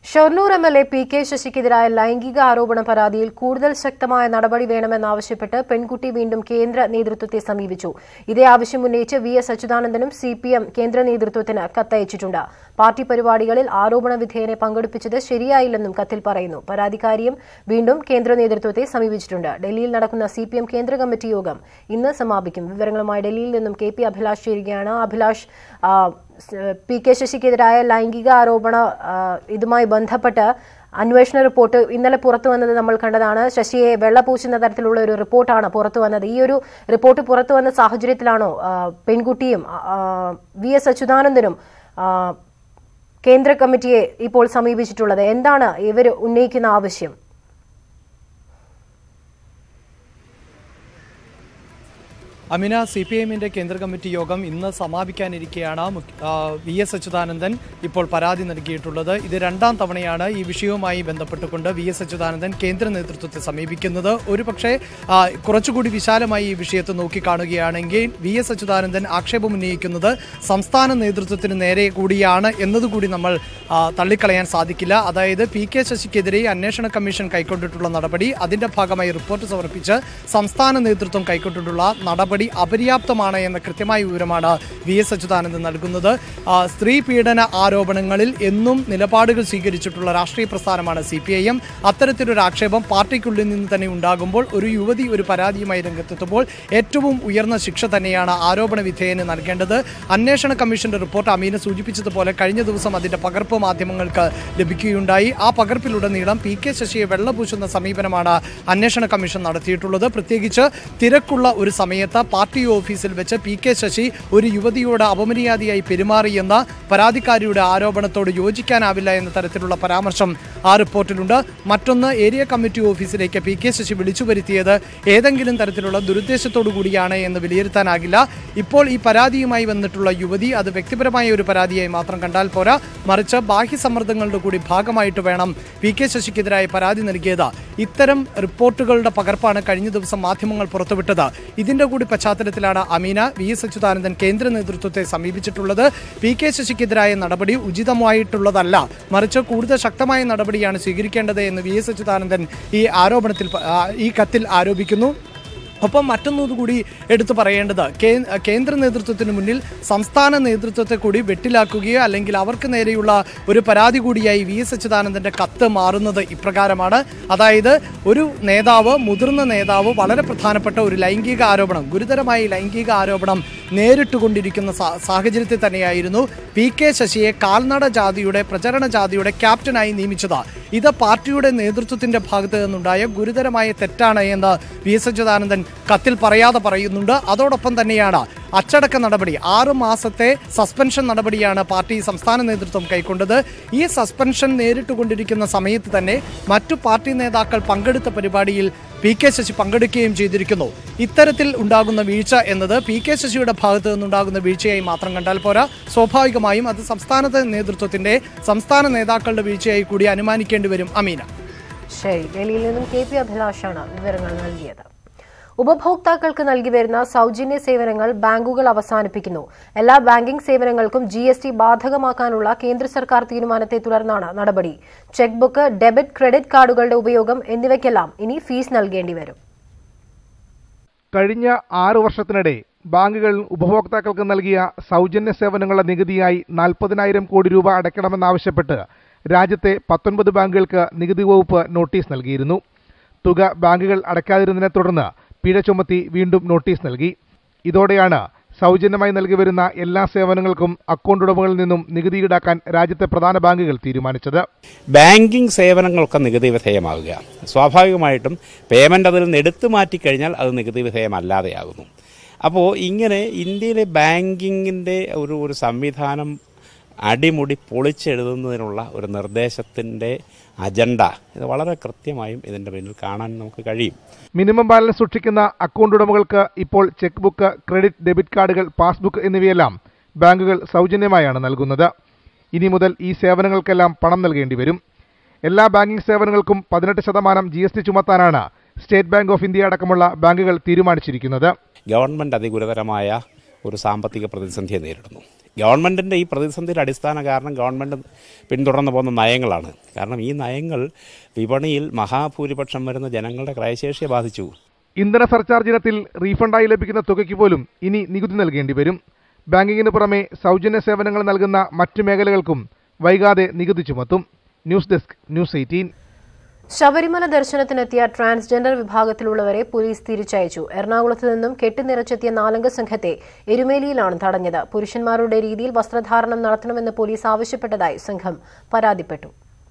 Shoranur M L A P K ശശിക്കെതിരായ ലൈംഗിക ആരോപണ പരാതിയിൽ കൂടുതൽ ശക്തമായ നടപടി വേണമെന്നാവശ്യപ്പെട്ട് പെൺകുട്ടി വീണ്ടും കേന്ദ്ര നേതൃത്വത്തെ സമീപിച്ചു ഇതേ ആവശ്യം ഉന്നയിച്ച് വി എസ് അച്യുതാനന്ദനും സി പി എം കേന്ദ്ര നേതൃത്വത്തിന് കത്തയച്ചിട്ടുണ്ട് പാർട്ടി പരിപാടികളിൽ ആരോപണ വിധേയനെ പങ്കെടുപ്പിച്ചത് ശരിയായില്ലെന്നും കത്തിൽ പറയുന്നു പരാതിക്കാരിയും വീണ്ടും കേന്ദ്ര നേതൃത്വത്തെ സമീപിച്ചിട്ടുണ്ട് ഡൽഹിയിൽ നടക്കുന്ന സി പി എം കേന്ദ്ര കമ്മിറ്റി യോഗം ഇന്ന് സമാപിക്കും വിവരങ്ങളുമായി ഡൽഹിയിൽ നിന്നും കെ പി അഭിലാഷ് ചേരുകയാണ് അഭിലാഷ് ആ, സ്- പി കെ ശശിക്കെതിരായ ലൈംഗിക ആരോപണ ആ, ഇതുമായി ബന്ധപ്പെട്ട് അന്വേഷണ റിപ്പോർട്ട് ഇന്നലെ പുറത്തു വന്നത് നമ്മൾ കണ്ടതാണ് ശശിയെ വെള്ളപൂശുന്ന തരത്തിലുള്ള ഒരു റിപ്പോർട്ടാണ് പുറത്തു വന്നത് ഈ ഒരു റിപ്പോർട്ട് പുറത്തു വന്ന സാഹചര്യത്തിലാണോ ആ, പെൺകുട്ടിയും ആ, വി എസ് അച്യുതാനന്ദനും ആ, കേന്ദ്ര കമ്മിറ്റിയെ ഇപ്പോൾ സമീപിച്ചിട്ടുള്ളത് എന്താണ് ഇവർ ഉന്നയിക്കുന്ന ആവശ്യം അമിന സി പി എമ്മിന്റെ കേന്ദ്ര കമ്മിറ്റി യോഗം ഇന്ന് സമാപിക്കാനിരിക്കെയാണ് മുഖ്യ- ആ, വി എസ് അച്യുതാനന്ദൻ ഇപ്പോൾ പരാതി നൽകിയിട്ടുള്ളത് ഇത് രണ്ടാം തവണയാണ് ഈ വിഷയവുമായി ബന്ധപ്പെട്ടുകൊണ്ട് വി എസ് അച്യുതാനന്ദൻ കേന്ദ്ര നേതൃത്വത്തെ സമീപിക്കുന്നത് ഒരുപക്ഷെ ആ, കുറച്ചുകൂടി വിശാലമായി ഈ വിഷയത്തെ നോക്കിക്കാണുകയാണെങ്കിൽ വി എസ് അച്യുതാനന്ദൻ ആക്ഷേപം ഉന്നയിക്കുന്നത് സംസ്ഥാന നേതൃത്വത്തിന് നേരെ കൂടിയാണ് എന്നതുകൂടി നമ്മൾ ആ, തള്ളിക്കളയാൻ സാധിക്കില്ല അതായത് പി കെ ശശിക്കെതിരെ അന്വേഷണ കമ്മീഷൻ കൈക്കൊണ്ടിട്ടുള്ള നടപടി അതിന്റെ ഭാഗമായി റിപ്പോർട്ട് സമർപ്പിച്ച് സംസ്ഥാന നേതൃത്വം കൈക്കൊണ്ടിട്ടുള്ള നടപടി അപര്യാപ്തമാണ് എന്ന കൃത്യമായ വിവരമാണ് വി എസ് അച്യുതാനന്ദൻ നൽകുന്നത് ആ, സ്ത്രീ പീഡന ആരോപണങ്ങളിൽ എന്നും നിലപാടുകൾ സ്വീകരിച്ചിട്ടുള്ള രാഷ്ട്രീയ പ്രസ്ഥാനമാണ് സി പി ഐ എം അത്തരത്തിലൊരു ആക്ഷേപം പാർട്ടിക്കുള്ളിൽ നിന്ന് തന്നെ ഉണ്ടാകുമ്പോൾ ഒരു യുവതി ഒരു പരാതിയുമായി രംഗത്തെത്തുമ്പോൾ ഏറ്റവും ഉയർന്ന ശിക്ഷ തന്നെയാണ് ആരോപണ വിധേയന് നൽകേണ്ടത് അന്വേഷണ കമ്മീഷന്റെ റിപ്പോർട്ട് അമീന സൂചിപ്പിച്ചതുപോലെ കഴിഞ്ഞ ദിവസം അതിന്റെ പകർപ്പ് മാധ്യമങ്ങൾക്ക് ലഭിക്കുകയുണ്ടായി ആ പകർപ്പിലുടനീളം പി കെ ശശിയെ വെള്ളപൂശുന്ന സമീപനമാണ് അന്വേഷണ കമ്മീഷൻ നടത്തിയിട്ടുള്ളത് പ്രത്യേകിച്ച് തിരക്കുള്ള ഒരു സമയത്ത് പാർട്ടി ഓഫീസിൽ വെച്ച് പി കെ ശശി ഒരു യുവതിയോട് അപമര്യാദയായി പെരുമാറിയെന്ന പരാതിക്കാരിയുടെ ആരോപണത്തോട് യോജിക്കാനാവില്ല എന്ന തരത്തിലുള്ള പരാമർശം ആ റിപ്പോർട്ടിലുണ്ട് മറ്റൊന്ന് ഏരിയ കമ്മിറ്റി ഓഫീസിലേക്ക് പി കെ ശശി വിളിച്ചു വരുത്തിയത് ഏതെങ്കിലും തരത്തിലുള്ള ദുരുദ്ദേശത്തോടു കൂടിയാണ് എന്ന് വിലയിരുത്താനാകില്ല ഇപ്പോൾ ഈ പരാതിയുമായി വന്നിട്ടുള്ള യുവതി അത് വ്യക്തിപരമായ ഒരു പരാതിയായി മാത്രം കണ്ടാൽ പോരാ മറിച്ച് ബാഹ്യ സമ്മർദ്ദങ്ങളുടെ കൂടി ഭാഗമായിട്ട് വേണം പി കെ ശശിക്കെതിരായ പരാതി നൽകിയത് ഇത്തരം റിപ്പോർട്ടുകളുടെ പകർപ്പാണ് കഴിഞ്ഞ ദിവസം മാധ്യമങ്ങൾ പുറത്തുവിട്ടത് ഇതിന്റെ കൂടി പശ്ചാത്തലത്തിലാണ് അമീന വി എസ് അച്യുതാനന്ദൻ കേന്ദ്ര നേതൃത്വത്തെ സമീപിച്ചിട്ടുള്ളത് പി കെ ശശിക്കെതിരായ നടപടി ഉചിതമായിട്ടുള്ളതല്ല മറിച്ച് കൂടുതൽ ശക്തമായ നടപടിയാണ് സ്വീകരിക്കേണ്ടത് എന്ന് വി എസ് അച്യുതാനന്ദൻ ഈ ആരോപണത്തിൽ പ- ആ, ഈ കത്തിൽ ആരോപിക്കുന്നു ഒപ്പം മറ്റൊന്നുകൂടി എടുത്തു പറയേണ്ടത് കേ- കേന്ദ്ര നേതൃത്വത്തിന് മുന്നിൽ സംസ്ഥാന നേതൃത്വത്തെ കൂടി വെട്ടിലാക്കുകയോ അല്ലെങ്കിൽ അവർക്ക് നേരെയുള്ള ഒരു പരാതി കൂടിയായി വി എസ് അച്യുതാനന്ദന്റെ കത്ത് മാറുന്നത് ഇപ്രകാരമാണ് അതായത് ഒരു നേതാവ് മുതിർന്ന നേതാവ് വളരെ പ്രധാനപ്പെട്ട ഒരു ലൈംഗിക ആരോപണം ഗുരുതരമായ ലൈംഗിക ആരോപണം നേരിട്ടുകൊണ്ടിരിക്കുന്ന സാ- സാഹചര്യത്തിൽ തന്നെയായിരുന്നു പി കെ ശശിയെ കാൽനട ജാതിയുടെ പ്രചരണ ജാതിയുടെ ക്യാപ്റ്റനായി നിയമിച്ചത് ഇത് പാർട്ടിയുടെ നേതൃത്വത്തിന്റെ ഭാഗത്ത് നിന്നുണ്ടായ ഗുരുതരമായ തെറ്റാണ് എന്ന് വി എസ് അച്യുതാനന്ദൻ കത്തിൽ പറയാതെ പറയുന്നുണ്ട് അതോടൊപ്പം തന്നെയാണ് അച്ചടക്ക നടപടി ആറ് മാസത്തെ സസ്പെൻഷൻ നടപടിയാണ് പാർട്ടി സംസ്ഥാന നേതൃത്വം കൈക്കൊണ്ടത് ഈ സസ്പെൻഷൻ നേരിട്ടുകൊണ്ടിരിക്കുന്ന സമയത്ത് തന്നെ മറ്റു പാർട്ടി നേതാക്കൾ പങ്കെടുത്ത പരിപാടിയിൽ പി കെ ശശി പങ്കെടുക്കുകയും ചെയ്തിരിക്കുന്നു ഇത്തരത്തിൽ ഉണ്ടാകുന്ന വീഴ്ച എന്നത് പി കെ ശശിയുടെ ഭാഗത്ത് നിന്നുണ്ടാകുന്ന വീഴ്ചയായി മാത്രം കണ്ടാൽ പോരാ സ്വാഭാവികമായും അത് സംസ്ഥാനത്തെ നേതൃത്വത്തിന്റെ സംസ്ഥാന നേതാക്കളുടെ വീഴ്ചയായി കൂടി അനുമാനിക്കേണ്ടി വരും അമീന ശരി ഡൽഹിയിൽ നിന്നും കെ പി അഭിലാഷാണ് വിവരങ്ങൾ നൽകിയത് ഉപഭോക്താക്കൾക്ക് നൽകി വരുന്ന സൗജന്യ സേവനങ്ങൾ ബാങ്കുകൾ അവസാനിപ്പിക്കുന്നു എല്ലാ ബാങ്കിംഗ് സേവനങ്ങൾക്കും ജി എസ് ടി ബാധകമാക്കാനുള്ള കേന്ദ്ര സർക്കാർ തീരുമാനത്തെ തുടർന്നാണ് നടപടി ചെക്ക് ബുക്ക് ഡെബിറ്റ് ക്രെഡിറ്റ് കാർഡുകളുടെ ഉപയോഗം എന്നിവയ്ക്കെല്ലാം ഇനി ഫീസ് നൽകേണ്ടി വരും കഴിഞ്ഞ ആറു വർഷത്തിനിടെ ബാങ്കുകൾ ഉപഭോക്താക്കൾക്ക് നൽകിയ സൗജന്യ സേവനങ്ങളുടെ നികുതിയായി നാൽപ്പതിനായിരം കോടി രൂപ അടയ്ക്കണമെന്നാവശ്യപ്പെട്ട് രാജ്യത്തെ പത്തൊൻപത് ബാങ്കുകൾക്ക് നികുതി വകുപ്പ് നോട്ടീസ് നൽകിയിരുന്നു തുക ബാങ്കുകൾ അടയ്ക്കാതിരുന്നതിനെ തുടർന്ന് പിഴ ചുമത്തി വീണ്ടും നോട്ടീസ് നൽകി ഇതോടെയാണ് സൗജന്യമായി നൽകി വരുന്ന എല്ലാ സേവനങ്ങൾക്കും അക്കൗണ്ട് ഉടമകളിൽ നിന്നും നികുതി ഈടാക്കാൻ രാജ്യത്തെ പ്രധാന ബാങ്കുകൾ തീരുമാനിച്ചത് ബാങ്കിംഗ് സേവനങ്ങളൊക്കെ നികുതി വിധേയമാവുക സ്വാഭാവികമായിട്ടും പേയ്മെൻ്റ് അതിൽ നിന്ന് എടുത്തു മാറ്റിക്കഴിഞ്ഞാൽ അത് നികുതി വിധേയമല്ലാതെയാകുന്നു അപ്പോൾ ഇങ്ങനെ ഇന്ത്യയിലെ ബാങ്കിങ്ങിൻ്റെ ഒരു ഒരു സംവിധാനം അടിമുടി പൊളിച്ചെഴുതുന്നതിനുള്ള ഒരു നിർദ്ദേശത്തിൻ്റെ അജണ്ട ഇത് വളരെ കൃത്യമായും ഇതിൻ്റെ പിന്നിൽ കാണാൻ നമുക്ക് കഴിയും മിനിമം ബാലൻസ് സൂക്ഷിക്കുന്ന അക്കൗണ്ട് ഉടമകൾക്ക് ഇപ്പോൾ ചെക്ക് ബുക്ക് ക്രെഡിറ്റ് ഡെബിറ്റ് കാർഡുകൾ പാസ്ബുക്ക് എന്നിവയെല്ലാം ബാങ്കുകൾ സൗജന്യമായാണ് നൽകുന്നത് ഇനി മുതൽ ഈ സേവനങ്ങൾക്കെല്ലാം പണം നൽകേണ്ടി വരും എല്ലാ ബാങ്കിംഗ് സേവനങ്ങൾക്കും പതിനെട്ട് ശതമാനം ജി എസ് ടി ചുമത്താനാണ് സ്റ്റേറ്റ് ബാങ്ക് ഓഫ് ഇന്ത്യ അടക്കമുള്ള ബാങ്കുകൾ തീരുമാനിച്ചിരിക്കുന്നത് ഗവൺമെൻറ് അതിഗുരുതരമായ ഒരു സാമ്പത്തിക പ്രതിസന്ധിയെ നേരിടുന്നു ഗവൺമെൻറ്റിൻ്റെ ഈ പ്രതിസന്ധിയുടെ അടിസ്ഥാന കാരണം ഗവൺമെൻറ് പിന്തുടർന്നു പോകുന്ന നയങ്ങളാണ് കാരണം ഈ നയങ്ങൾ വിപണിയിൽ മഹാഭൂരിപക്ഷം വരുന്ന ജനങ്ങളുടെ ക്രയശേഷിയെ ബാധിച്ചു ഇന്ധന സർചാർജ് ഇനത്തിൽ റീഫണ്ടായി ലഭിക്കുന്ന തുകയ്ക്ക് പോലും ഇനി നികുതി നൽകേണ്ടി വരും ബാങ്കിങ്ങിന് പുറമെ സൗജന്യ സേവനങ്ങൾ നൽകുന്ന മറ്റു മേഖലകൾക്കും വൈകാതെ നികുതി ചുമത്തും news desk news eighteen Sabarimala ദർശനത്തിനെത്തിയ ട്രാൻസ്ജെൻഡർ വിഭാഗത്തിലുള്ളവരെ പോലീസ് തിരിച്ചയച്ചു എറണാകുളത്ത് നിന്നും കെട്ടിനിറച്ചെത്തിയ നാലംഗ സംഘത്തെ എരുമേലിയിലാണ് തടഞ്ഞത് പുരുഷന്മാരുടെ രീതിയിൽ വസ്ത്രധാരണം നടത്തണമെന്ന് പോലീസ് ആവശ്യപ്പെട്ടതായി സംഘം പരാതിപ്പെട്ടു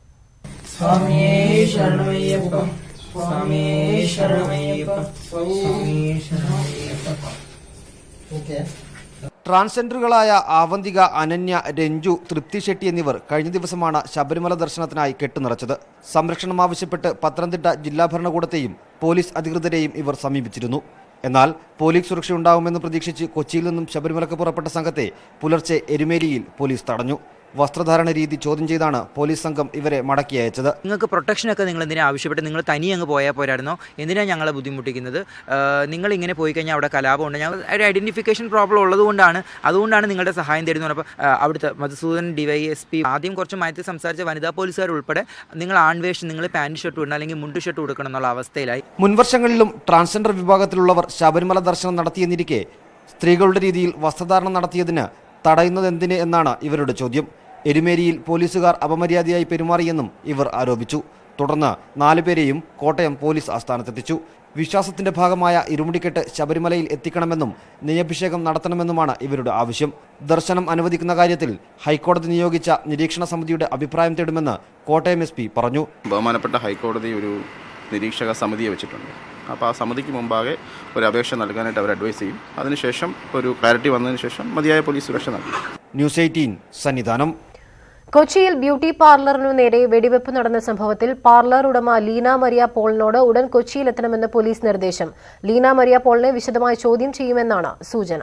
ട്രാൻസ്ജെൻഡറുകളായ ആവന്തിക അനന്യ രഞ്ജു തൃപ്തി ഷെട്ടി എന്നിവർ കഴിഞ്ഞ ദിവസമാണ് ശബരിമല ദർശനത്തിനായി കെട്ടുനിറച്ചത് സംരക്ഷണം ആവശ്യപ്പെട്ട് പത്തനംതിട്ട ജില്ലാ ഭരണകൂടത്തെയും പോലീസ് അധികൃതരെയും ഇവർ സമീപിച്ചിരുന്നു എന്നാൽ പോലീസ് സുരക്ഷയുണ്ടാവുമെന്ന് പ്രതീക്ഷിച്ച് കൊച്ചിയിൽ നിന്നും ശബരിമലക്ക് പുറപ്പെട്ട സംഘത്തെ പുലർച്ചെ എരുമേലിയിൽ പോലീസ് തടഞ്ഞു വസ്ത്രധാരണ രീതി ചോദ്യം ചെയ്താണ് പോലീസ് സംഘം ഇവരെ മടക്കി അയച്ചത് നിങ്ങൾക്ക് പ്രൊട്ടക്ഷനൊക്കെ നിങ്ങൾ എന്തിനാ ആവശ്യപ്പെട്ട് നിങ്ങൾ തനി അങ്ങ് പോയാൽ പോരായിരുന്നോ എന്തിനാണ് ഞങ്ങളെ ബുദ്ധിമുട്ടിക്കുന്നത് ആഹ് നിങ്ങൾ ഇങ്ങനെ പോയി കഴിഞ്ഞാൽ അവിടെ കലാപമുണ്ട് ഞങ്ങൾ ഒരു ഐഡന്റിഫിക്കേഷൻ പ്രോബ്ലം ഉള്ളതുകൊണ്ടാണ് അതുകൊണ്ടാണ് നിങ്ങളുടെ സഹായം തരുന്നത് അപ്പോൾ അവിടുത്തെ മധുസൂദൻ ഡിവൈ എസ് പി ആദ്യം കുറച്ച് മാറ്റി സംസാരിച്ച വനിതാ പോലീസുകാർ ഉൾപ്പെടെ നിങ്ങൾ ആൺവേഷം നിങ്ങൾ പാൻറ് ഷർട്ട് ഇടണം അല്ലെങ്കിൽ മുണ്ട് ഷർട്ട് കൊടുക്കണം എന്നുള്ള അവസ്ഥയിലായി മുൻവർഷങ്ങളിലും ട്രാൻസ്ജെൻഡർ വിഭാഗത്തിലുള്ളവർ ശബരിമല ദർശനം നടത്തിയെന്നിരിക്കെ സ്ത്രീകളുടെ രീതിയിൽ വസ്ത്രധാരണം നടത്തിയതിന് തടയുന്നതെന്തിന് എന്നാണ് ഇവരുടെ ചോദ്യം എരുമേലിയിൽ പോലീസുകാർ അപമര്യാദയായി പെരുമാറിയെന്നും ഇവർ ആരോപിച്ചു തുടർന്ന് നാലുപേരെയും കോട്ടയം പോലീസ് ആസ്ഥാനത്തെത്തിച്ചു വിശ്വാസത്തിന്റെ ഭാഗമായ ഇരുമുടിക്കെട്ട് ശബരിമലയിൽ എത്തിക്കണമെന്നും നെയ്യഭിഷേകം നടത്തണമെന്നുമാണ് ഇവരുടെ ആവശ്യം ദർശനം അനുവദിക്കുന്ന കാര്യത്തിൽ ഹൈക്കോടതി നിയോഗിച്ച നിരീക്ഷണ സമിതിയുടെ അഭിപ്രായം തേടുമെന്ന് കോട്ടയം എസ് പറഞ്ഞു ബഹുമാനപ്പെട്ട ഹൈക്കോടതി ഒരു നിരീക്ഷക സമിതിയെ വെച്ചിട്ടുണ്ട് അപ്പോൾ ആ സമിതിക്ക് മുമ്പാകെ ഒരു അപേക്ഷ നൽകാനായിട്ട് അവർ അഡ്വൈസ് ചെയ്യും അതിനുശേഷം ഒരു ക്ലാരിറ്റി വന്നതിന് ശേഷം മതിയായ പോലീസ് സുരക്ഷ നൽകും ന്യൂസ് എയ്റ്റീൻ സന്നിധാനം കൊച്ചിയിൽ ബ്യൂട്ടി പാർലറിനു നേരെ വെടിവെപ്പ് നടന്ന സംഭവത്തിൽ പാർലർ ഉടമ ലീന മരിയ പോളിനോട് ഉടൻ കൊച്ചിയിലെത്തണമെന്ന് പോലീസ് നിർദ്ദേശം ലീന മരിയ പോളിനെ വിശദമായി ചോദ്യം ചെയ്യുമെന്നാണ് സൂചന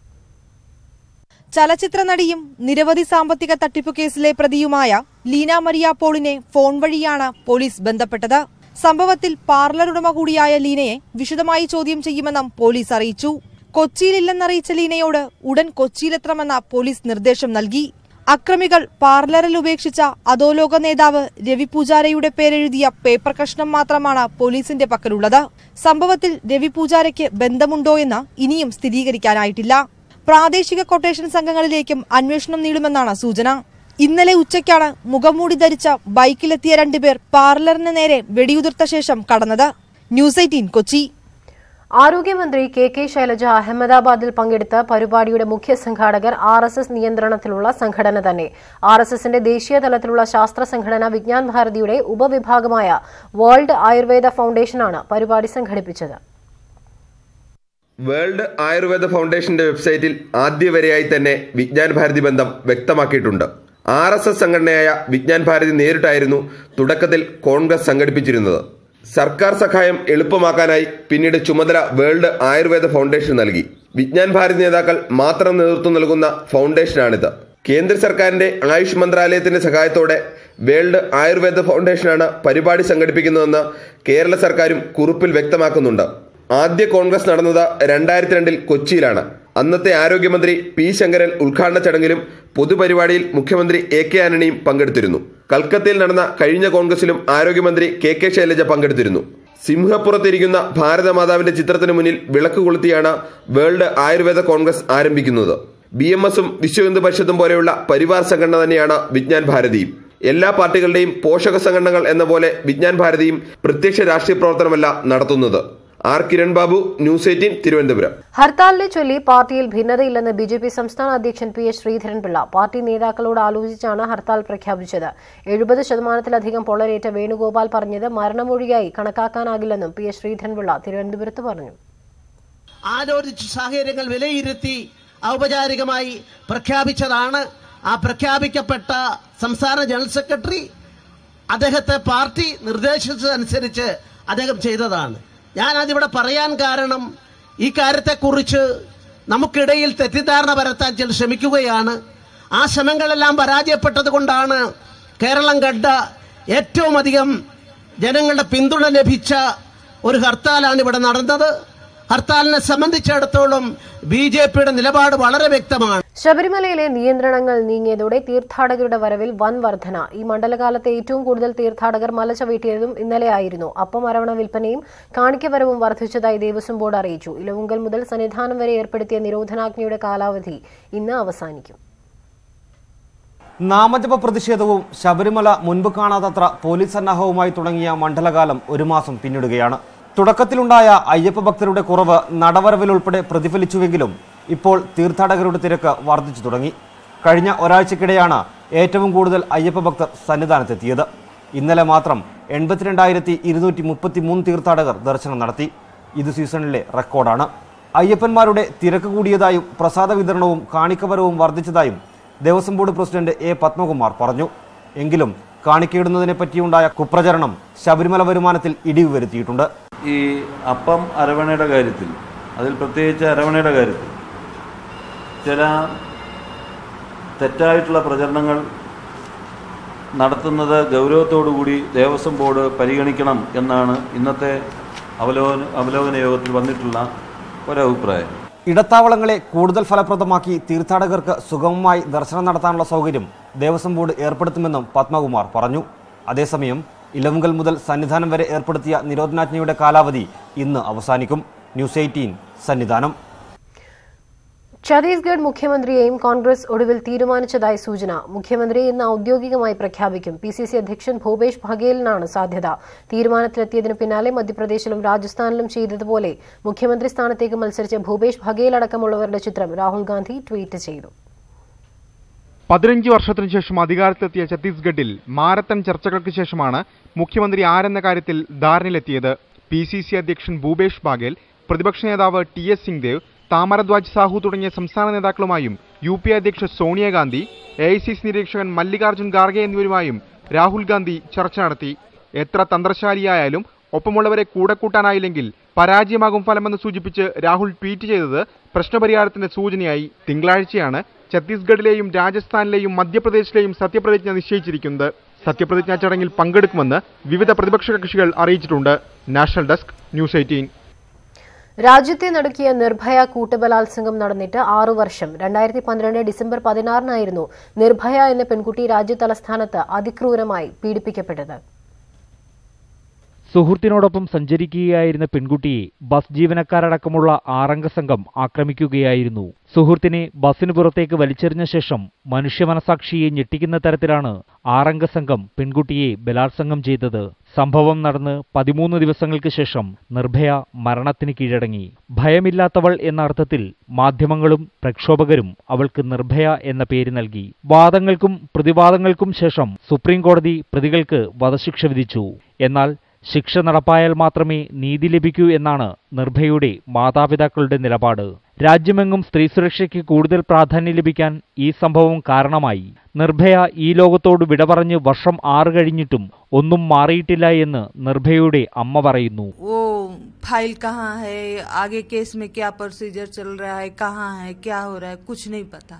ചലച്ചിത്ര നടിയും നിരവധി സാമ്പത്തിക തട്ടിപ്പു കേസിലെ പ്രതിയുമായ ലീന മരിയ പോളിനെ ഫോൺ വഴിയാണ് പോലീസ് ബന്ധപ്പെട്ടത് സംഭവത്തിൽ പാർലർ ഉടമ കൂടിയായ ലീനയെ വിശദമായി ചോദ്യം ചെയ്യുമെന്നും പോലീസ് അറിയിച്ചു കൊച്ചിയിലില്ലെന്നറിയിച്ച ലീനയോട് ഉടൻ കൊച്ചിയിലെത്തണമെന്ന പോലീസ് നിർദ്ദേശം നൽകി അക്രമികൾ പാർലറിൽ ഉപേക്ഷിച്ച അധോലോക നേതാവ് രവി പൂജാരയുടെ പേരെഴുതിയ പേപ്പർ കഷ്ണം മാത്രമാണ് പോലീസിന്റെ പക്കലുള്ളത് സംഭവത്തിൽ രവി പൂജാരയ്ക്ക് ബന്ധമുണ്ടോയെന്ന് ഇനിയും സ്ഥിരീകരിക്കാനായിട്ടില്ല പ്രാദേശിക കൊട്ടേഷൻ സംഘങ്ങളിലേക്കും അന്വേഷണം നീളുമെന്നാണ് സൂചന ഇന്നലെ ഉച്ചയ്ക്കാണ് മുഖംമൂടി ധരിച്ച ബൈക്കിലെത്തിയ രണ്ടുപേർ പാർലറിന് നേരെ വെടിയുതിർത്ത ശേഷം കടന്നത് ന്യൂസ് എയ്റ്റീൻ കൊച്ചി ആരോഗ്യമന്ത്രി കെ കെ ശൈലജ അഹമ്മദാബാദിൽ പങ്കെടുത്ത പരിപാടിയുടെ മുഖ്യ സംഘാടകർ ആർ എസ് എസ് നിയന്ത്രണത്തിലുള്ള സംഘടന തന്നെ ആർ എസ് എസിന്റെ ദേശീയ തലത്തിലുള്ള ശാസ്ത്ര സംഘടന വിജ്ഞാൻ ഭാരതിയുടെ ഉപവിഭാഗമായ വേൾഡ് ആയുർവേദ ഫൗണ്ടേഷനാണ് പരിപാടി സംഘടിപ്പിച്ചത് വേൾഡ് ആയുർവേദ ഫൗണ്ടേഷന്റെ വെബ്സൈറ്റിൽ ആദ്യവരെയായി തന്നെ വിജ്ഞാൻ ഭാരതി ബന്ധം വ്യക്തമാക്കിയിട്ടുണ്ട് ആർ എസ് എസ് സംഘടനയായ വിജ്ഞാൻ ഭാരതി നേരിട്ടായിരുന്നു തുടക്കത്തിൽ കോൺഗ്രസ് സംഘടിപ്പിച്ചിരുന്നത് സർക്കാർ സഹായം എളുപ്പമാക്കാനായി പിന്നീട് ചുമതല വേൾഡ് ആയുർവേദ ഫൗണ്ടേഷൻ നൽകി വിജ്ഞാൻ ഭാരതി നേതാക്കൾ മാത്രം നേതൃത്വം നൽകുന്ന ഫൗണ്ടേഷനാണിത് കേന്ദ്ര സർക്കാരിന്റെ ആയുഷ് മന്ത്രാലയത്തിന്റെ സഹായത്തോടെ വേൾഡ് ആയുർവേദ ഫൗണ്ടേഷനാണ് പരിപാടി സംഘടിപ്പിക്കുന്നതെന്ന് കേരള സർക്കാരും കുറിപ്പിൽ വ്യക്തമാക്കുന്നുണ്ട് ആദ്യ കോൺഗ്രസ് നടന്നത് രണ്ടായിരത്തി രണ്ടിൽ കൊച്ചിയിലാണ് അന്നത്തെ ആരോഗ്യമന്ത്രി പി ശങ്കരൻ ഉദ്ഘാടന ചടങ്ങിലും പൊതുപരിപാടിയിൽ മുഖ്യമന്ത്രി എ കെ ആന്റണിയും പങ്കെടുത്തിരുന്നു കൽക്കത്തയിൽ നടന്ന കഴിഞ്ഞ കോൺഗ്രസിലും ആരോഗ്യമന്ത്രി കെ കെ ശൈലജ പങ്കെടുത്തിരുന്നു സിംഹപ്പുറത്തിരിക്കുന്ന ഭാരതമാതാവിന്റെ ചിത്രത്തിന് മുന്നിൽ വിളക്ക് കൊളുത്തിയാണ് വേൾഡ് ആയുർവേദ കോൺഗ്രസ് ആരംഭിക്കുന്നത് ബി എം എസും വിശ്വ ഹിന്ദു പരിഷത്തും പോലെയുള്ള പരിവാർ സംഘടന തന്നെയാണ് വിജ്ഞാൻ ഭാരതിയും എല്ലാ പാർട്ടികളുടെയും പോഷക സംഘടനകൾ എന്ന പോലെ വിജ്ഞാൻ ഭാരതിയും പ്രത്യക്ഷ രാഷ്ട്രീയ പ്രവർത്തനമല്ല നടത്തുന്നത് R Kiran Babu news eighteen Thiruvananthapuram ഹർത്താലിനെ ചൊല്ലി പാർട്ടിയിൽ ഭിന്നതയില്ലെന്ന് ബി ജെ പി സംസ്ഥാന അധ്യക്ഷൻ പി എസ് ശ്രീധരൻപിള്ള പാർട്ടി നേതാക്കളോട് ആലോചിച്ചാണ് ഹർത്താൽ പ്രഖ്യാപിച്ചത് എഴുപത് ശതമാനത്തിലധികം പൊള്ളലേറ്റ വേണുഗോപാൽ പറഞ്ഞത് മരണമൊഴിയായി കണക്കാക്കാനാകില്ലെന്നും പി എസ് ശ്രീധരൻപിള്ള തിരുവനന്തപുരത്ത് പറഞ്ഞു ആലോചിച്ച് സാഹചര്യങ്ങൾ വിലയിരുത്തി ഔപചാരികമായി പ്രഖ്യാപിച്ചതാണ് ആ പ്രഖ്യാപിക്കപ്പെട്ട സംസ്ഥാന ജനറൽ സെക്രട്ടറി അദ്ദേഹത്തെ പാർട്ടി നിർദ്ദേശിച്ചതനുസരിച്ച് അദ്ദേഹം ചെയ്തതാണ് ഞാൻ അതിവിടെ പറയാൻ കാരണം ഈ കാര്യത്തെക്കുറിച്ച് നമുക്കിടയിൽ തെറ്റിദ്ധാരണ പരത്താൻ ചില ശ്രമിക്കുകയാണ് ആ ശ്രമങ്ങളെല്ലാം പരാജയപ്പെട്ടത് കൊണ്ടാണ് കേരളം കണ്ട ഏറ്റവും അധികം ജനങ്ങളുടെ പിന്തുണ ലഭിച്ച ഒരു ഹർത്താലാണ് ഇവിടെ നടന്നത് ഹർത്താലിനെ സംബന്ധിച്ചിടത്തോളം ബി ജെ പിയുടെ നിലപാട് വളരെ വ്യക്തമാണ് ശബരിമലയിലെ നിയന്ത്രണങ്ങൾ നീങ്ങിയതോടെ തീർത്ഥാടകരുടെ വരവിൽ വൻ വർധന ഈ മണ്ഡലകാലത്തെ ഏറ്റവും കൂടുതൽ തീർത്ഥാടകർ മല ചവിട്ടിയതും ഇന്നലെയായിരുന്നു അപ്പം അരവണ വിൽപ്പനയും കാണിക്കവരവും വർദ്ധിച്ചതായി ദേവസ്വം ബോർഡ് അറിയിച്ചു ഇലവുങ്കൽ മുതൽ സന്നിധാനം വരെ ഏർപ്പെടുത്തിയ നിരോധനാജ്ഞയുടെ കാലാവധി ഇന്ന് അവസാനിക്കും നാമജപ പ്രതിഷേധവും ശബരിമല മുൻപ് കാണാത്തത്ര പോലീസ് സന്നാഹവുമായി തുടങ്ങിയ മണ്ഡലകാലം ഒരു മാസം പിന്നിടുകയാണ് തുടക്കത്തിലുണ്ടായ അയ്യപ്പ ഭക്തരുടെ കുറവ് നടവരവിലുൾപ്പെടെ പ്രതിഫലിച്ചുവെങ്കിലും ഇപ്പോൾ തീർത്ഥാടകരുടെ തിരക്ക് വർദ്ധിച്ചു തുടങ്ങി കഴിഞ്ഞ ഒരാഴ്ചക്കിടെയാണ് ഏറ്റവും കൂടുതൽ അയ്യപ്പ ഭക്തർ സന്നിധാനത്തെത്തിയത് ഇന്നലെ മാത്രം എൺപത്തിരണ്ടായിരത്തി ഇരുന്നൂറ്റി മുപ്പത്തി മൂന്ന് തീർത്ഥാടകർ ദർശനം നടത്തി ഇത് സീസണിലെ റെക്കോർഡാണ് അയ്യപ്പന്മാരുടെ തിരക്ക് കൂടിയതായും പ്രസാദ വിതരണവും കാണിക്കവരവും വർദ്ധിച്ചതായും Devaswom board president A Padmakumar പറഞ്ഞു എങ്കിലും കാണിക്കയിടുന്നതിനെ പറ്റിയുണ്ടായ കുപ്രചരണം ശബരിമല വരുമാനത്തിൽ ഇടിവ് വരുത്തിയിട്ടുണ്ട് ഈ അപ്പം അരവണയുടെ കാര്യത്തിൽ അതിൽ പ്രത്യേകിച്ച് അരവണയുടെ കാര്യത്തിൽ ചില തെറ്റായിട്ടുള്ള പ്രചരണങ്ങൾ നടത്തുന്നത് ഗൗരവത്തോടുകൂടി ദേവസ്വം ബോർഡ് പരിഗണിക്കണം എന്നാണ് ഇന്നത്തെ അവലോകന അവലോകന യോഗത്തിൽ വന്നിട്ടുള്ള ഒരഭിപ്രായം ഇടത്താവളങ്ങളെ കൂടുതൽ ഫലപ്രദമാക്കി തീർത്ഥാടകർക്ക് സുഗമമായി ദർശനം നടത്താനുള്ള സൗകര്യം ദേവസ്വം ബോർഡ് ഏർപ്പെടുത്തുമെന്നും പത്മകുമാർ പറഞ്ഞു അതേസമയം ഇലവുങ്കൽ മുതൽ സന്നിധാനം വരെ ഏർപ്പെടുത്തിയ നിരോധനാജ്ഞയുടെ കാലാവധി ഇന്ന് അവസാനിക്കും ന്യൂസ് എയ്റ്റീൻ സന്നിധാനം ഛത്തീസ്ഗഡ് മുഖ്യമന്ത്രിയെയും കോൺഗ്രസ് ഒടുവിൽ തീരുമാനിച്ചതായി സൂചന മുഖ്യമന്ത്രി ഇന്ന് ഔദ്യോഗികമായി പ്രഖ്യാപിക്കും പി സി സി അധ്യക്ഷൻ ഭൂപേഷ് ബഘേലിനാണ് സാധ്യത തീരുമാനത്തിലെത്തിയതിനു പിന്നാലെ മധ്യപ്രദേശിലും രാജസ്ഥാനിലും ചെയ്തതുപോലെ മുഖ്യമന്ത്രി സ്ഥാനത്തേക്ക് മത്സരിച്ച ഭൂപേഷ് ബഘേൽ അടക്കമുള്ളവരുടെ ചിത്രം രാഹുൽ ഗാന്ധി ട്വീറ്റ് ചെയ്തു പതിനഞ്ച് വർഷത്തിനു ശേഷം അധികാരത്തിലെത്തിയ ഛത്തീസ്ഗഡിൽ മാരത്തൺ ചർച്ചകൾക്ക് ശേഷമാണ് മുഖ്യമന്ത്രി ആരെന്ന കാര്യത്തിൽ ധാരണയിലെത്തിയത് പി സി സി അധ്യക്ഷൻ ഭൂപേഷ് ബാഗേൽ പ്രതിപക്ഷ നേതാവ് ടി എസ് സിംഗ്ദേവ് താമരധ്വജ് സാഹു തുടങ്ങിയ സംസ്ഥാന നേതാക്കളുമായും യു പി അധ്യക്ഷ Sonia Gandhi A I C C നിരീക്ഷകൻ മല്ലികാർജ്ജുൻ ഖാർഗെ എന്നിവരുമായും രാഹുൽ ഗാന്ധി ചർച്ച നടത്തി എത്ര തന്ത്രശാലിയായാലും ഒപ്പമുള്ളവരെ കൂടെ കൂട്ടാനായില്ലെങ്കിൽ പരാജയമാകും ഫലമെന്ന് സൂചിപ്പിച്ച് രാഹുൽ ട്വീറ്റ് ചെയ്തത് പ്രശ്നപരിഹാരത്തിന്റെ സൂചനയായി തിങ്കളാഴ്ചയാണ് ഛത്തീസ്ഗഡിലെയും രാജസ്ഥാനിലെയും മധ്യപ്രദേശിലെയും സത്യപ്രതിജ്ഞ നിശ്ചയിച്ചിരിക്കുന്നത് സത്യപ്രതിജ്ഞാ ചടങ്ങിൽ പങ്കെടുക്കുമെന്ന് വിവിധ പ്രതിപക്ഷ കക്ഷികൾ അറിയിച്ചിട്ടുണ്ട് നാഷണൽ ഡെസ്ക് ന്യൂസ് എയ്റ്റീൻ രാജ്യത്തെ നടുക്കിയ നിർഭയ കൂട്ടബലാത്സംഗം നടന്നിട്ട് ആറു വർഷം രണ്ടായിരത്തി പന്ത്രണ്ട് ഡിസംബർ പതിനാറിനായിരുന്നു നിർഭയ എന്ന പെൺകുട്ടി രാജ്യതലസ്ഥാനത്ത് അതിക്രൂരമായി പീഡിപ്പിക്കപ്പെട്ടത് സുഹൃത്തിനോടൊപ്പം സഞ്ചരിക്കുകയായിരുന്ന പെൺകുട്ടിയെ ബസ് ജീവനക്കാരടക്കമുള്ള ആറംഗ സംഘം ആക്രമിക്കുകയായിരുന്നു സുഹൃത്തിനെ ബസിന് പുറത്തേക്ക് വലിച്ചെറിഞ്ഞ ശേഷം മനുഷ്യ മനസാക്ഷിയെ ഞെട്ടിക്കുന്ന തരത്തിലാണ് ആറംഗ സംഘം പെൺകുട്ടിയെ ബലാത്സംഗം ചെയ്തത് സംഭവം നടന്ന് പതിമൂന്ന് ദിവസങ്ങൾക്ക് ശേഷം നിർഭയ മരണത്തിന് കീഴടങ്ങി ഭയമില്ലാത്തവൾ എന്ന അർത്ഥത്തിൽ മാധ്യമങ്ങളും പ്രക്ഷോഭകരും അവൾക്ക് നിർഭയ എന്ന പേര് നൽകി വാദങ്ങൾക്കും പ്രതിവാദങ്ങൾക്കും ശേഷം സുപ്രീം കോടതി പ്രതികൾക്ക് വധശിക്ഷ വിധിച്ചു എന്നാൽ ശിക്ഷ നടപ്പായാൽ മാത്രമേ നീതി ലഭിക്കൂ എന്നാണ് നിർഭയയുടെ മാതാപിതാക്കളുടെ നിലപാട് രാജ്യമെങ്ങും സ്ത്രീ സുരക്ഷയ്ക്ക് കൂടുതൽ പ്രാധാന്യം ലഭിക്കാൻ ഈ സംഭവം കാരണമായി നിർഭയ ഈ ലോകത്തോട് വിട പറഞ്ഞ് വർഷം ആറ് കഴിഞ്ഞിട്ടും ഒന്നും മാറിയിട്ടില്ല എന്ന് നിർഭയയുടെ അമ്മ പറയുന്നു वो फाइल कहाँ है आगे केस में क्या प्रोसीजर चल रहा है कहाँ है क्या हो रहा है कुछ नहीं पता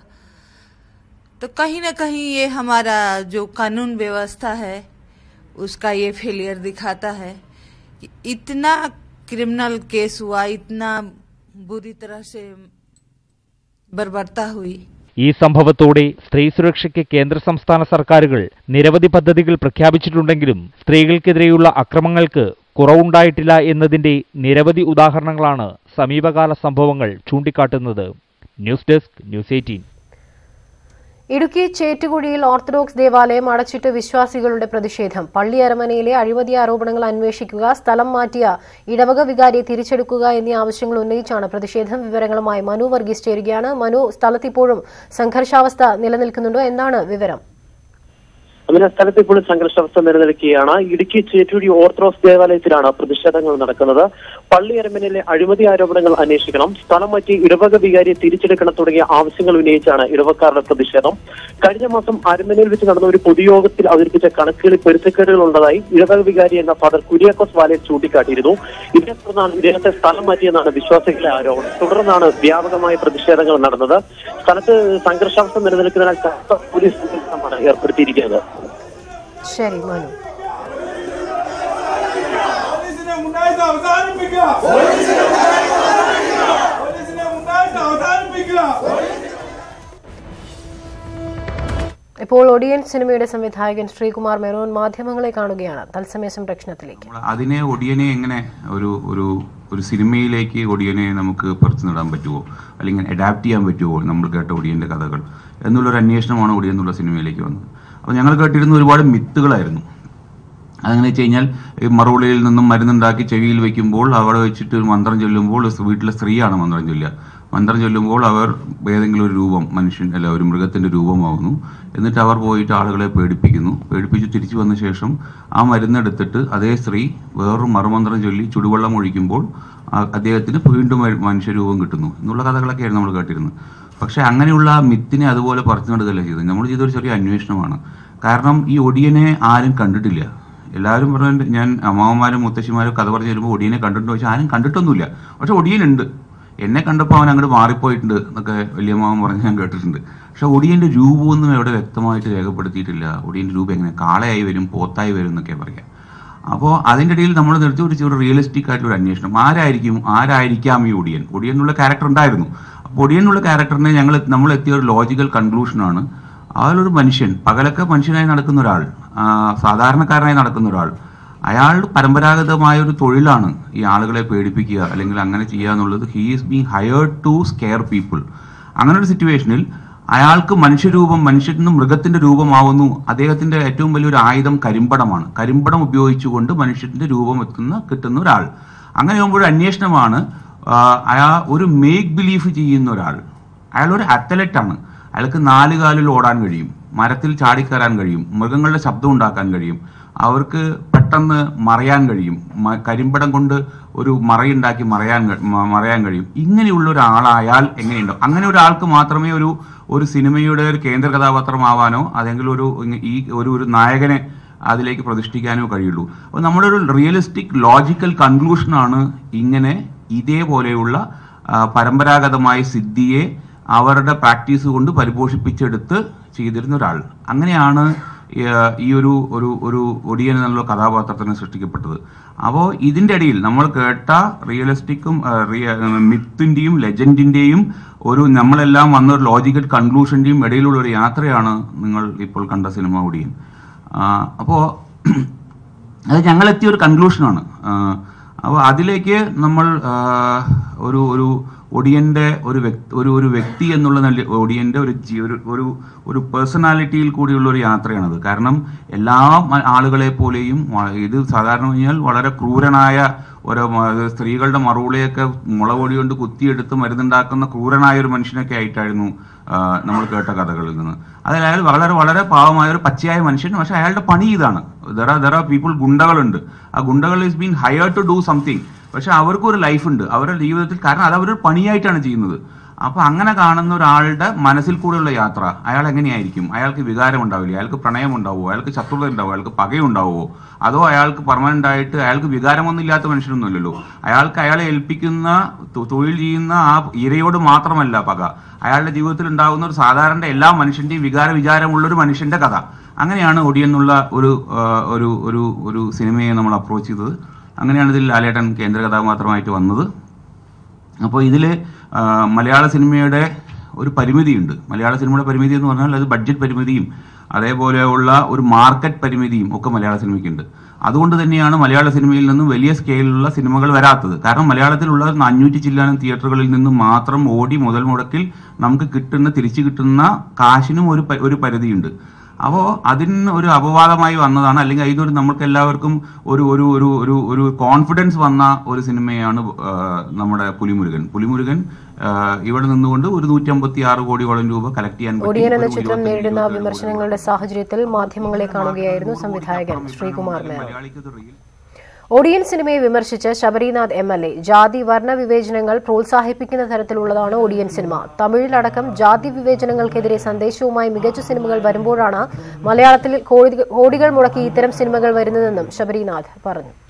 तो कहीं ना कहीं ये हमारा जो कानून व्यवस्था है उसका ये फेलियर दिखाता है कि इतना क्रिमिनल केस हुआ इतना बुरी तरह से बर्बरता हुई ഈ സംഭവത്തോടെ സ്ത്രീ സുരക്ഷയ്ക്ക് കേന്ദ്ര സംസ്ഥാന സർക്കാരുകൾ നിരവധി പദ്ധതികൾ പ്രഖ്യാപിച്ചിട്ടുണ്ടെങ്കിലും സ്ത്രീകൾക്കെതിരെയുള്ള അക്രമങ്ങൾക്ക് കുറവുണ്ടായിട്ടില്ല എന്നതിന്റെ നിരവധി ഉദാഹരണങ്ങളാണ് സമീപകാല സംഭവങ്ങൾ ചൂണ്ടിക്കാട്ടുന്നത് news desk news eighteen Idukki ചേറ്റുകുഴിയിൽ ഓർത്തഡോക്സ് ദേവാലയം അടച്ചിട്ട് വിശ്വാസികളുടെ പ്രതിഷേധം പള്ളി അരമനയിലെ അഴിമതി ആരോപണങ്ങൾ അന്വേഷിക്കുക സ്ഥലം മാറ്റിയ ഇടവക വികാരിയെ തിരിച്ചെടുക്കുക എന്നീ ആവശ്യങ്ങൾ ഉന്നയിച്ചാണ് പ്രതിഷേധം വിവരങ്ങളുമായി മനു വർഗീസ് ചേരുകയാണ് മനു സ്ഥലത്തിപ്പോഴും സംഘർഷാവസ്ഥ നിലനിൽക്കുന്നുണ്ടോ എന്താണ് വിവരം അങ്ങനെ സ്ഥലത്ത് ഇപ്പോഴും സംഘർഷാവസ്ഥ നിലനിൽക്കുകയാണ് ഇടുക്കി ചേറ്റുടി ഓർത്തഡോക്സ് ദേവാലയത്തിലാണ് പ്രതിഷേധങ്ങൾ നടക്കുന്നത് പള്ളി അരമനയിലെ അഴിമതി ആരോപണങ്ങൾ അന്വേഷിക്കണം സ്ഥലം മാറ്റി ഇടവക വികാരിയെ തിരിച്ചെടുക്കണം തുടങ്ങിയ ആവശ്യങ്ങൾ ഉന്നയിച്ചാണ് ഇടവക്കാരുടെ പ്രതിഷേധം കഴിഞ്ഞ മാസം അരമനയിൽ വെച്ച് നടന്ന ഒരു പൊതുയോഗത്തിൽ അവതരിപ്പിച്ച കണക്കുകളിൽ പൊരുത്തക്കേടുകൾ ഉള്ളതായി ഇടവക വികാരി എന്ന ഫാദർ കുര്യാക്കോസ് വാലയെ ചൂണ്ടിക്കാട്ടിയിരുന്നു ഇതിനെ തുടർന്നാണ് ഇദ്ദേഹത്തെ സ്ഥലം മാറ്റിയെന്നാണ് വിശ്വാസികളുടെ ആരോപണം തുടർന്നാണ് വ്യാപകമായ പ്രതിഷേധങ്ങൾ നടന്നത് സ്ഥലത്ത് സംഘർഷാവസ്ഥ നിലനിൽക്കുന്നതിനാൽ കനത്ത പോലീസ് സംരക്ഷണമാണ് ഏർപ്പെടുത്തിയിരിക്കുന്നത് ശരി മനു അവസാനിപ്പിക്കുക ഇപ്പോൾ ഒടിയൻ സിനിമയുടെ സംവിധായകൻ ശ്രീകുമാർ മേനോൻ മാധ്യമങ്ങളെ കാണുകയാണ് തത്സമയ സംരക്ഷണത്തിലേക്ക് അതിനെ ഒടിയനെ എങ്ങനെ ഒരു ഒരു ഒരു സിനിമയിലേക്ക് ഒടിയനെ നമുക്ക് പറിച്ചു നടാൻ പറ്റുമോ അല്ലെങ്കിൽ അഡാപ്റ്റ് ചെയ്യാൻ പറ്റുമോ നമ്മൾ കേട്ട ഒടിയന്റെ കഥകൾ എന്നുള്ളൊരു അന്വേഷണമാണ് ഒടിയൻ എന്നുള്ള സിനിമയിലേക്ക് വന്നത് അപ്പോൾ ഞങ്ങൾ കേട്ടിരുന്ന ഒരുപാട് മിത്തുകളായിരുന്നു അതെങ്ങനെ വെച്ച് കഴിഞ്ഞാൽ ഈ മറുപടിയിൽ നിന്നും മരുന്നുണ്ടാക്കി ചെവിയിൽ വെക്കുമ്പോൾ അവിടെ വെച്ചിട്ട് ഒരു മന്ത്രം ചൊല്ലുമ്പോൾ വീട്ടിലെ സ്ത്രീയാണ് മന്ത്രം ചൊല്ലുക മന്ത്രം ചൊല്ലുമ്പോൾ അവർ ഏതെങ്കിലും ഒരു രൂപം മനുഷ്യൻ അല്ല ഒരു മൃഗത്തിന്റെ രൂപമാവുന്നു എന്നിട്ട് അവർ പോയിട്ട് ആളുകളെ പേടിപ്പിക്കുന്നു പേടിപ്പിച്ച് തിരിച്ചു വന്ന ശേഷം ആ മരുന്നെടുത്തിട്ട് അതേ സ്ത്രീ വേറൊരു മറുമന്ത്രം ചൊല്ലി ചുടുവെള്ളം ഒഴിക്കുമ്പോൾ ആ- അദ്ദേഹത്തിന് വീണ്ടും ഒരു മനുഷ്യരൂപം കിട്ടുന്നു എന്നുള്ള കഥകളൊക്കെയായിരുന്നു നമ്മൾ കേട്ടിരുന്നത് പക്ഷെ അങ്ങനെയുള്ള ആ മിത്തിനെ അതുപോലെ പറിച്ചു നടുകയല്ല ചെയ്തത് നമ്മൾ ചെയ്തൊരു ചെറിയ അന്വേഷണമാണ് കാരണം ഈ ഒടിയനെ ആരും കണ്ടിട്ടില്ല എല്ലാവരും പറഞ്ഞു ഞാൻ അമ്മാവന്മാരും മുത്തശ്ശിമാരും കഥ പറഞ്ഞു തരുമ്പോൾ ഒടിയനെ കണ്ടിട്ടുണ്ടോ ചോദിച്ചാൽ ആരും കണ്ടിട്ടൊന്നുമില്ല പക്ഷെ ഒടിയനുണ്ട് എന്നെ കണ്ടപ്പോൾ അവൻ അങ്ങോട്ട് മാറിപ്പോയിട്ടുണ്ട് എന്നൊക്കെ വലിയമ്മാവൻ പറഞ്ഞ് ഞാൻ കേട്ടിട്ടുണ്ട് പക്ഷെ ഒടിയന്റെ രൂപമൊന്നും എവിടെ വ്യക്തമായിട്ട് രേഖപ്പെടുത്തിയിട്ടില്ല ഒടിയന്റെ രൂപം എങ്ങനെ കാളയായി വരും പോത്തായി വരും എന്നൊക്കെ പറയാം അപ്പോൾ അതിൻ്റെ ഇടയിൽ നമ്മൾ നിർത്തി ഒരു ഒരു റിയലിസ്റ്റിക് ആയിട്ടുള്ള ഒരു അന്വേഷണം ആരായിരിക്കും ആരായിരിക്കാം ഈ ഒടിയൻ ഒടിയൻ എന്നുള്ള ക്യാരക്ടർ ഉണ്ടായിരുന്നു അപ്പോൾ ഒടിയൻ എന്നുള്ള ക്യാരക്ടറിനെ ഞങ്ങൾ നമ്മൾ എത്തിയ ഒരു ലോജിക്കൽ കൺക്ലൂഷനാണ് അയാളൊരു മനുഷ്യൻ പകലൊക്കെ മനുഷ്യനായി നടക്കുന്ന ഒരാൾ ആ, സാധാരണക്കാരനായി നടക്കുന്ന ഒരാൾ അയാൾ പരമ്പരാഗതമായ ഒരു തൊഴിലാണ് ഈ ആളുകളെ പേടിപ്പിക്കുക അല്ലെങ്കിൽ അങ്ങനെ ചെയ്യുക എന്നുള്ളത് he is being hired to scare people അങ്ങനെ ഒരു സിറ്റുവേഷനിൽ അയാൾക്ക് മനുഷ്യരൂപം മനുഷ്യരിൽ നിന്ന് മൃഗത്തിന്റെ രൂപമാവുന്നു അദ്ദേഹത്തിന്റെ ഏറ്റവും വലിയൊരു ആയുധം കരിമ്പടമാണ് കരിമ്പടം ഉപയോഗിച്ചുകൊണ്ട് മനുഷ്യന്റെ രൂപം എത്തുന്ന കിട്ടുന്ന ഒരാൾ അങ്ങനെ ആകുമ്പോൾ ഒരു അന്വേഷണമാണ് ആ, അയാൾ ഒരു മേക്ക് ബിലീഫ് ചെയ്യുന്ന ഒരാൾ അയാൾ ഒരു അത്ലറ്റ് ആണ് അയാൾക്ക് നാല് കാലിൽ ഓടാൻ കഴിയും മരത്തിൽ ചാടിക്കയറാൻ കഴിയും മൃഗങ്ങളുടെ ശബ്ദം ഉണ്ടാക്കാൻ കഴിയും അവർക്ക് പെട്ടെന്ന് മറയാൻ കഴിയും മ- കരിമ്പടം കൊണ്ട് ഒരു മറയുണ്ടാക്കി മറയാൻ ക- മ- മറയാൻ കഴിയും ഇങ്ങനെയുള്ള ഒരാളായാൽ എങ്ങനെയുണ്ടോ അങ്ങനെ ഒരാൾക്ക് മാത്രമേ ഒരു ഒരു സിനിമയുടെ ഒരു കേന്ദ്ര കഥാപാത്രമാവാനോ അല്ലെങ്കിൽ ഒരു ഇങ്ങ- ഈ ഒരു ഒരു നായകനെ അതിലേക്ക് പ്രതിഷ്ഠിക്കാനോ കഴിയുള്ളൂ അപ്പോൾ നമ്മുടെ ഒരു റിയലിസ്റ്റിക് ലോജിക്കൽ കൺക്ലൂഷനാണ് ഇങ്ങനെ ഇതേപോലെയുള്ള ആ, പരമ്പരാഗതമായ സിദ്ധിയെ അവരുടെ പ്രാക്ടീസ് കൊണ്ട് പരിപോഷിപ്പിച്ചെടുത്ത് ചെയ്തിരുന്ന ഒരാൾ അങ്ങനെയാണ് ഈ, ആ, ഈ ഒരു ഒരു ഒരു ഒടിയൻ എന്നുള്ള കഥാപാത്രത്തിന് സൃഷ്ടിക്കപ്പെട്ടത് അപ്പോൾ ഇതിൻ്റെ ഇടയിൽ നമ്മൾ കേട്ട റിയലിസ്റ്റിക്കും മിത്തിൻ്റെയും ലെജൻഡിൻ്റെയും ഒരു നമ്മളെല്ലാം വന്ന ഒരു ലോജിക്കൽ കൺക്ലൂഷൻ്റെയും ഇടയിലുള്ള ഒരു യാത്രയാണ് നിങ്ങൾ ഇപ്പോൾ കണ്ട സിനിമ ഒടിയൻ അപ്പോൾ അത് ഞങ്ങളെത്തിയ ഒരു കൺക്ലൂഷനാണ് അപ്പോൾ അതിലേക്ക് നമ്മൾ ആ, ഒരു ഒരു ഒടിയന്റെ ഒരു വ്യക്തി ഒരു ഒരു വ്യക്തി എന്നുള്ള നല്ല ഒടിയന്റെ ഒരു ജീ- ഒരു ഒരു ഒരു പേഴ്സണാലിറ്റിയിൽ കൂടിയുള്ള ഒരു യാത്രയാണത് കാരണം എല്ലാ മ- ആളുകളെ പോലെയും വ- ഇത് സാധാരണ കഴിഞ്ഞാൽ വളരെ ക്രൂരനായ ഒരു മ- ഇത് സ്ത്രീകളുടെ മറുപടിയൊക്കെ മുളകൊടി കൊണ്ട് കുത്തിയെടുത്ത് മരുന്നുണ്ടാക്കുന്ന ക്രൂരനായ ഒരു മനുഷ്യനൊക്കെ ആയിട്ടായിരുന്നു ആ, നമ്മൾ കേട്ട കഥകളിൽ നിന്ന് അതിൽ അയാൾ വളരെ വളരെ പാവമായ ഒരു പച്ചയായ മനുഷ്യൻ പക്ഷെ അയാളുടെ പണി ഇതാണ് there are there are people ഗുണ്ടകളുണ്ട് ആ ഗുണ്ടകൾ is been hire to do something പക്ഷെ അവർക്കും ഒരു ലൈഫ് ഉണ്ട് അവരുടെ ജീവിതത്തിൽ കാരണം അത് അവരൊരു പണിയായിട്ടാണ് ചെയ്യുന്നത് അപ്പൊ അങ്ങനെ കാണുന്ന ഒരാളുടെ മനസ്സിൽ കൂടെയുള്ള യാത്ര അയാൾ എങ്ങനെയായിരിക്കും അയാൾക്ക് വികാരം ഉണ്ടാവില്ല അയാൾക്ക് പ്രണയം ഉണ്ടാവുമോ അയാൾക്ക് ശത്രുത ഉണ്ടാവുമോ അയാൾക്ക് പകയുണ്ടാവുമോ അതോ അയാൾക്ക് പെർമനന്റ് ആയിട്ട് അയാൾക്ക് വികാരമൊന്നും ഇല്ലാത്ത മനുഷ്യനൊന്നുമില്ലല്ലോ അയാൾക്ക് അയാളെ ഏൽപ്പിക്കുന്ന തൊ- തൊഴിൽ ചെയ്യുന്ന ആ ഇരയോട് മാത്രമല്ല പക അയാളുടെ ജീവിതത്തിൽ ഉണ്ടാകുന്ന ഒരു സാധാരണ എല്ലാ മനുഷ്യന്റെയും വികാര വിചാരമുള്ള ഒരു മനുഷ്യന്റെ കഥ അങ്ങനെയാണ് ഒടിയെന്നുള്ള ഒരു ആ, ഒരു ഒരു ഒരു സിനിമയെ നമ്മൾ അപ്രോച്ച് ചെയ്തത് അങ്ങനെയാണ് ഇതിൽ ലാലേട്ടൻ കേന്ദ്ര കഥാപാത്രമായിട്ട് വന്നത് അപ്പോൾ ഇതിൽ മലയാള സിനിമയുടെ ഒരു പരിമിതിയുണ്ട് മലയാള സിനിമയുടെ പരിമിതി എന്ന് പറഞ്ഞാൽ അത് ബഡ്ജറ്റ് പരിമിതിയും അതേപോലെയുള്ള ഒരു മാർക്കറ്റ് പരിമിതിയും ഒക്കെ മലയാള സിനിമയ്ക്കുണ്ട് അതുകൊണ്ട് തന്നെയാണ് മലയാള സിനിമയിൽ നിന്നും വലിയ സ്കെയിലുള്ള സിനിമകൾ വരാത്തത് കാരണം മലയാളത്തിലുള്ള അഞ്ഞൂറ്റി ചില്ലാനം തിയേറ്ററുകളിൽ നിന്നും മാത്രം ഓടി മുതൽ മുടക്കിൽ നമുക്ക് കിട്ടുന്ന തിരിച്ചു കിട്ടുന്ന കാശിനും ഒരു പ- ഒരു പരിധിയുണ്ട് അപ്പോൾ അതിന് ഒരു അപവാദമായി വന്നതാണ് അല്ലെങ്കിൽ ഇതൊരു നമ്മൾക്ക് എല്ലാവർക്കും ഒരു ഒരു ഒരു ഒരു ഒരു കോൺഫിഡൻസ് വന്ന ഒരു സിനിമയാണ് ആ, നമ്മുടെ പുലിമുരുകൻ പുലിമുരുകൻ ആ, ഇവിടെ നിന്നുകൊണ്ട് ഒരു നൂറ്റി അമ്പത്തി ആറ് കോടിയോളം രൂപ കളക്ട് ചെയ്യാൻ പറ്റി. ഒടിയൻ എന്ന ഒരു ചിത്രം ഇരുപത്തഞ്ച് നേരിടുന്ന ഇരുപത്തേഴ് വിമർശനങ്ങളുടെ സാഹചര്യത്തിൽ മാധ്യമങ്ങളെ കാണുകയായിരുന്നു സംവിധായകൻ ശ്രീകുമാർ മേനോൻ ഒടിയൻ സിനിമയെ വിമർശിച്ച് ശബരിനാഥ് എം എൽ എ ജാതി വർണ്ണ വിവേചനങ്ങൾ പ്രോത്സാഹിപ്പിക്കുന്ന തരത്തിലുള്ളതാണ് ഒടിയൻ സിനിമ തമിഴിലടക്കം ജാതി വിവേചനങ്ങൾക്കെതിരെ സന്ദേശവുമായി മികച്ച സിനിമകൾ വരുമ്പോഴാണ് മലയാളത്തിൽ കോടി- കോടികൾ മുടക്കി ഇത്തരം സിനിമകൾ വരുന്നതെന്നും ശബരിനാഥ് പറഞ്ഞു